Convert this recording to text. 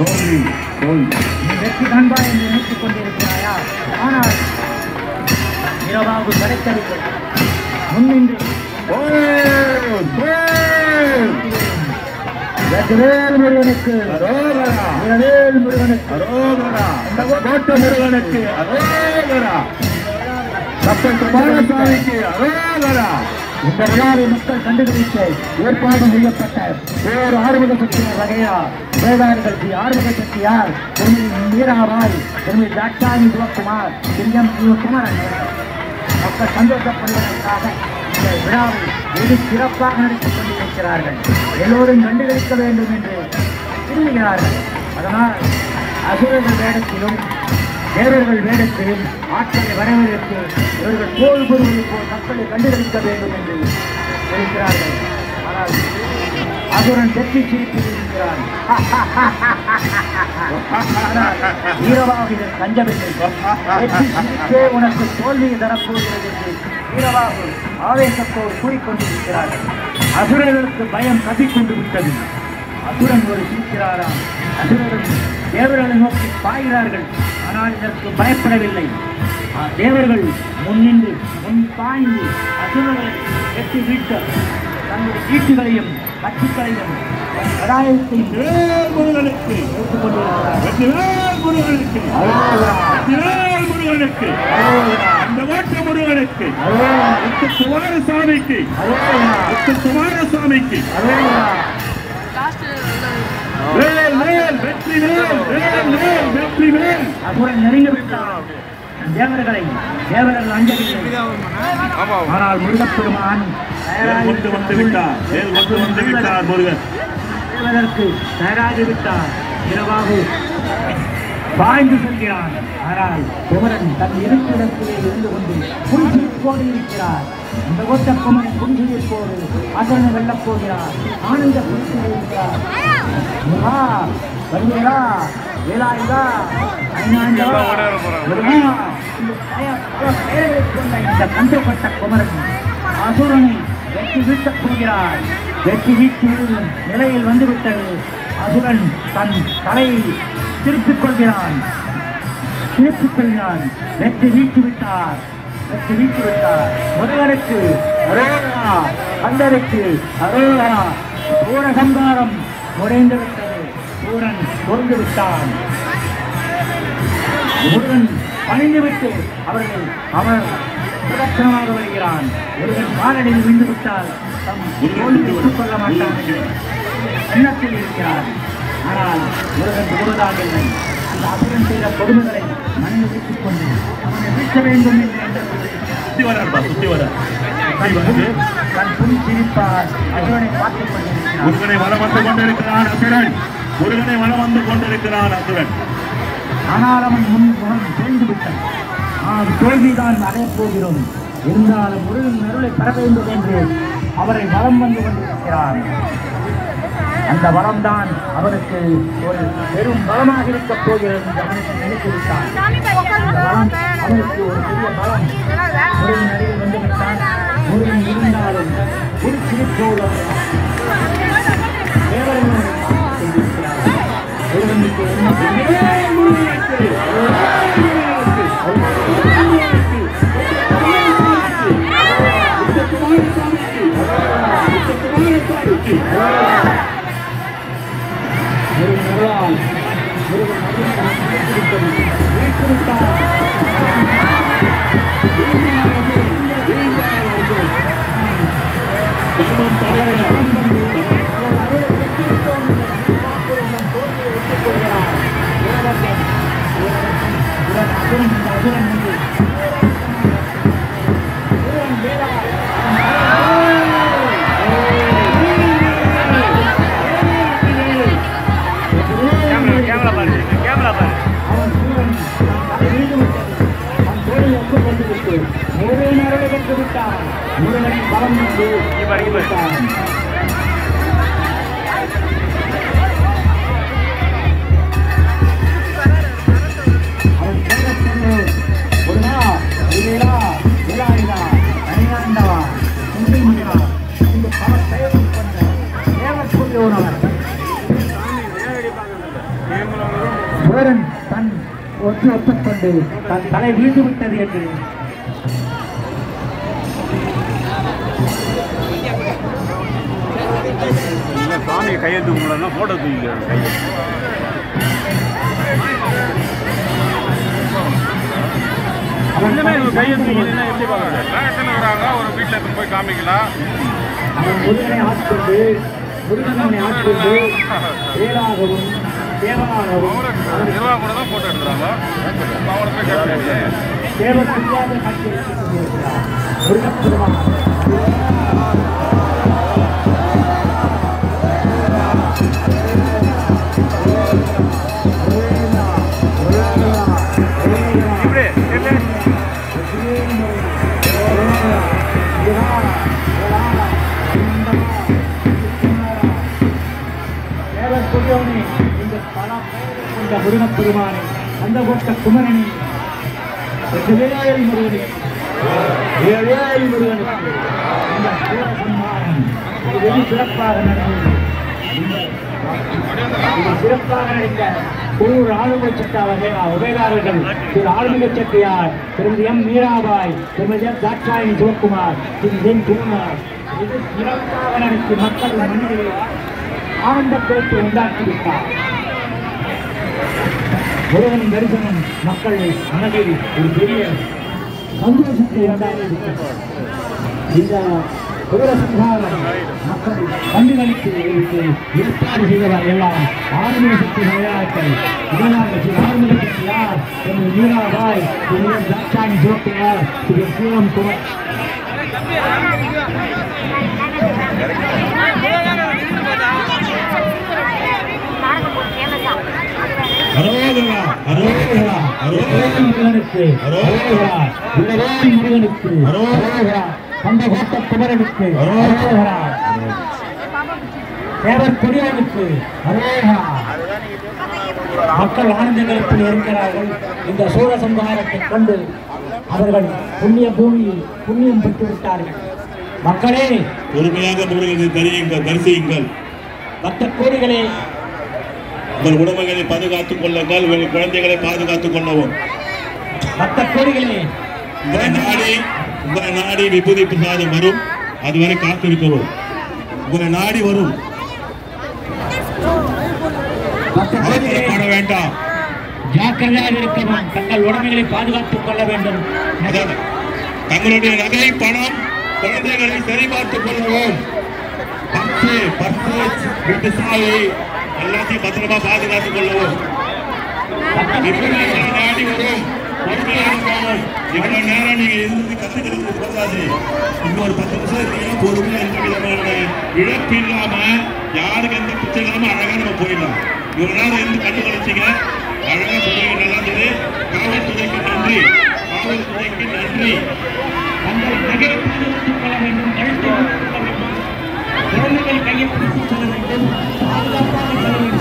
தோல்வி தோல்வி நீ வெற்றி காண்பாய் என்று நினைத்துக் கொண்டிருக்கிறாயா ஆனால் இரவாவது கிடைக்கவில்லை முன்னின்று கோல் கோல் வெற்றிவேல் முருகனுக்கு அரோகரா வீரவேல் முருகனுக்கு அரோகரா கோட்ட முருகனுக்கு அரோகரா கப்பல் குமாரசாமிக்கு அரோகரா இந்த விழாவை மக்கள் கண்டுபிடித்து ஏற்பாடு செய்யப்பட்ட ஓர் ஆறுமுக சக்தியார் வகையா வேதார்கள் ஸ்ரீ ஆறுமுக சக்தியார் திருமதி மீராபாய் திருமதி தாட்சாணி சிவகுமார் திரு எம் சிவகுமாரன் அவர்கள் மக்கள் சந்தோஷப்படுவதற்காக இந்த விழாவை வெகு சிறப்பாக நடத்திக் கொண்டிருக்கிறார்கள் எல்லோரும் கண்டுகளிக்க வேண்டும் என்று விரும்புகிறார்கள் அதனால் அசுரர்கள் வேடத்திலும் தேவர்கள் வேடத்திலும் ஆட்களை வரவேற்று இவர்கள் போல் குருவை போல் மக்களை கண்டுகளிக்க வேண்டும் என்று இருக்கிறார்கள் ஆனால் அசுரன் வெற்றி சிரிப்பில் இருக்கிறான் ஆனால் வீரபாகு இதன் கஞ்சவில்லை வெற்றி சிரிப்பே உனக்கு தோல்வியை தரப்போகிறது என்று வீரபாகு ஆவேசத்தோடு கூறிக்கொண்டிருக்கிறார்கள் அசுரர்களுக்கு பயம் கத்திக்கொண்டு விட்டது அசுரன் ஒரு சிரிக்கிறாராம் அசுரர்கள் தேவர்களை நோக்கி பாய்கிறார்கள் ஆனால் இதற்கு பயப்படவில்லை ஆ, தேவர்கள் முன்னின்று முன் பாய்ந்து அசுரர்களை வெற்றி வீட்ட தங்களுடைய ஈட்டுகளையும் கட்சிகளையும் கடாயத்தையும் வேல் முருகனுக்கு எடுத்துக் கொண்டிருக்கிறார்கள் வெற்றிவேல் முருகனுக்கு அரோகரா, வெற்றிவேல் முருகனுக்கு அரோகரா, அந்த கோட்ட முருகனுக்கு அரோகரா, முத்து குமாரசாமிக்கு அரோகரா, முத்து குமாரசாமிக்கு அரோகரா. வேல் வேல் வெற்றி வேல் வேல் வேல் வெற்றி வேல் அசுரன் நெருங்கி விட்டான் தேவர்களை தேவர்கள் அஞ்சவில்லை ஆனால் முருகப்பெருமான் வேல் கொண்டு வந்து விட்டார் வேல் கொண்டு வந்து விட்டார் முருகன் தேவதற்கு தயாராகி விட்டார் இரவாகு பாய்ந்து செல்கிறான் ஆனால் குமரன் தன் இருப்பிடத்திலே இருந்து கொண்டு புன்சிரிப்போடு இருக்கிறார் அந்த ஒத்த குமரன் புன்சிரிப்போடு அசரனை வெல்லப் போகிறார் ஆனந்த புரிசில் இருக்கிறார் முருகா வருகிறா வேலாயுதா ஐநாண்டவா முருகா இந்த பய- பல பெயர்களைக் கொண்ட இந்த கண்டுபட்ட குமரன் அசுரனை வெற்றி வீட்டப் போகிறார் வெற்றி வீட்டில் நிலையில் வந்துவிட்டது அசுரன் தன் தலையை திருப்பிக் கொள்கிறான் திருப்பிக் கொள்கிறான் வெற்றி வீட்டு விட்டார் வெற்றி வீட்டு விட்டார் முருகனுக்கு அரோகரா கந்தருக்கு அரோகரா சூர சங்காரம் முறைந்து விட்டது சூரன் கொண்டு விட்டான் முருகன் பணிந்துவிட்டு அவர்கள் அவர் பிரதட்சணமாக வருகிறான் முருகன் காலடியில் விழுந்து விட்டால் தம் தோல்வி ஒப்புக்கொள்ள மாட்டான் என்று எண்ணத்தில் இருக்கிறார் ஆனால் முருகன் விடுவதாக இல்லை அந்த அசுரன் செய்த கொடுமைகளை மண்ணில் வைத்துக் கொண்டு அவனை வீழ்த்த வேண்டும் என்று எண்ணத்தில் இருக்கிறார். சுத்தி வரான்பா சுத்தி வர தன் புன்- தன் புன் சிரிப்பார் அசுரனை பார்த்துக் கொண்டிருக்கிறார் முருகனை வலம் வந்து கொண்டிருக்கிறான் அசுரன் முருகனை வலம் வந்து கொண்டிருக்கிறான் அசுரன் ஆனால் அவன் முன் முகம் தேர்ந்து விட்டான் நாம் தோல்விதான் அடையப் போகிறோம் இருந்தாலும் முருகன் அருளை பெற வேண்டும் என்று அவரை வலம் வந்து கொண்டிருக்கிறான் அந்த வளம்தான் அவருக்கு ஒரு பெரும் பலமாக இருக்கப் போகிறது என்று அவனுக்கு நினைத்து விட்டான் அந்த பலம் அவனுக்கு ஒரு பெரிய பலம் முருகன் அருகில் வந்து விட்டான் முருகன் இருந்தாலும் ஒரு சிரிப்போடு தேவர்களும் கொண்டிருக்கிறார்கள் முருகனுக்கு என்ன பெரிய முருகன் அருளால் முருகன் அருள் வீட்டிருக்கார் அவன் சூரன் அதை வீழ்ந்துவிட்டது அவன் தோழில் ஒப்புக்கொண்டு முருகன் அருளை பெற்று விட்டான் முருகனின் பலம் வந்து விட்டான் அவன் சொல்ல சொல்லு முருகா விவேலா விலாயுதா அணியாண்டவா குந்தி முருகா இந்த பல பெயர்கள் கொண்ட தேவக்குரியவனவர் சோரன் தன் ஒத்து ஒத்துக்கொண்டு தன் தலை வீழ்ந்து விட்டது என்று இல்லை சாமி கையெழுத்து முடியலன்னா ஃபோட்டோ தூக்கிக்கிறாங்க கையை அவன் கையெழுத்து இல்லைன்னா எப்படி பார்க்குறாங்க எத்தனை வராங்க ஒரு வீட்டில் எடுத்து போய் காமிக்கலாம் அவன் முருகனை ஆட்கொண்டு முருகனை ஆட்கொண்டு வேறாகவும் தேவனாகவும் அவரு நிர்வாகம் கூட தான் ஃபோட்டோ எடுத்துறாங்க அவரை போய் கேட்க தேவன் அறியாத காட்சியை கொண்டிருக்கிறார் முருகப்பெருமான் இப்படி இல்லை தேவர் கொடியோனே இந்த பல பெயரை கொண்ட முருகப்பெருமானே அந்த கொண்ட குமரனே வேலையில் முருகனே வேலையில் முருகனுக்கு இந்த சூரசம்ஹாரம் இது வெகு சிறப்பாக நடந்தது இது சிறப்பாக நடித்த குழு ராணுவ சட்ட வகையா உபயதாரர்கள் திரு ஆளுமிக சட்டையார் திருமதி எம் மீராபாய் திருமதி எம் தாட்சாயணி சிவகுமார் திரு என் குமார் இது சிறப்பாக நடத்தி மக்கள் மனதிலே ஆனந்த பேச்சு உண்டாக்கிவிட்டார் முருகன் தரிசனம் மக்கள் மனதில் ஒரு பெரிய சந்தோஷத்தை உண்டாக்கிவிட்டது இந்த குதிரசம்ஹாரம் மக்கள் கண்டுகளித்து வைத்து ஏற்பாடு செய்தவர் எல்லாம் ஆன்மீக சக்தி விளையாட்டை இதனால் ஸ்ரீ ஆன்மீக சக்தியார் திரு மீராபாய் திரு தாட்சாணி சிவப்பியார் திரு சிவம் குமார் அரோகரா அரோகரா, அரோகரா முருகனுக்கு அரோகரா, உள்ளவேல் முருகனுக்கு அரோகரா, அந்த கோட்ட குமரனுக்கு அரோகரா, தேவர் கொடியவனுக்கு அரோகரா. மக்கள் ஆனந்தங்களில் இருக்கிறார்கள் இந்த சூழசம்ஹாரத்தை கண்டு அவர்கள் புண்ணிய பூமியில் புண்ணியம் பெற்று விட்டார்கள் மக்களே பொறுமையாக முருகனை தரியுங்கள் தரிசியுங்கள் பக்த கோடிகளே உங்கள் உடமைகளை பாதுகாத்துக் கொள்ளுங்கள் உங்கள் குழந்தைகளை பாதுகாத்துக் கொள்ளவும் பக்த கோடிகளே உங்களை நாடி உங்களை நாடி விபூதி பிரசாதம் வரும் அதுவரை காத்திருக்கவும் உங்களை நாடி வரும் பக்த கோடிகளே அவசரப்பட வேண்டாம் ஜாக்கிரதையாக இருக்கவும் தங்கள் உடமைகளை பாதுகாத்துக் கொள்ள வேண்டும் அதாவது தங்களுடைய நகை பணம் குழந்தைகளை சரிபார்த்துக் கொள்ளவும் பர்சு பர்சு வீட்டு சாவி எல்லாத்தையும் பத்திரமா பாதுகாத்துக் கொள்ளவும் இப்படி உங்களை நாடி வரும் பொறுமையாக இருக்கவும். இவ்வளவு நேரம் நீங்க இருந்து கத்துக்கிறது போதாது இன்னொரு பத்து நிமிஷம் இருந்தீங்கன்னா பொறுமையா எந்த விதமான இழப்பு இல்லாம யாருக்கு எந்த பிரச்சனை இல்லாம அழகா நம்ம போயிடலாம் இவ்வளவு நேரம் இருந்து கண்டு கழிச்சீங்க அழகா சொன்னீங்க நல்லா இருந்தது காவல்துறைக்கு நன்றி காவல்துறைக்கு நன்றி தங்கள் நகையை பாதுகாத்துக் கொள்ள வேண்டும் கழுத்தை பாதுகாத்துக் கொள்ள வேண்டும் குழந்தைகள் கையை பிடித்துச் செல்ல வேண்டும் பாதுகாப்பாக செல்ல வேண்டும்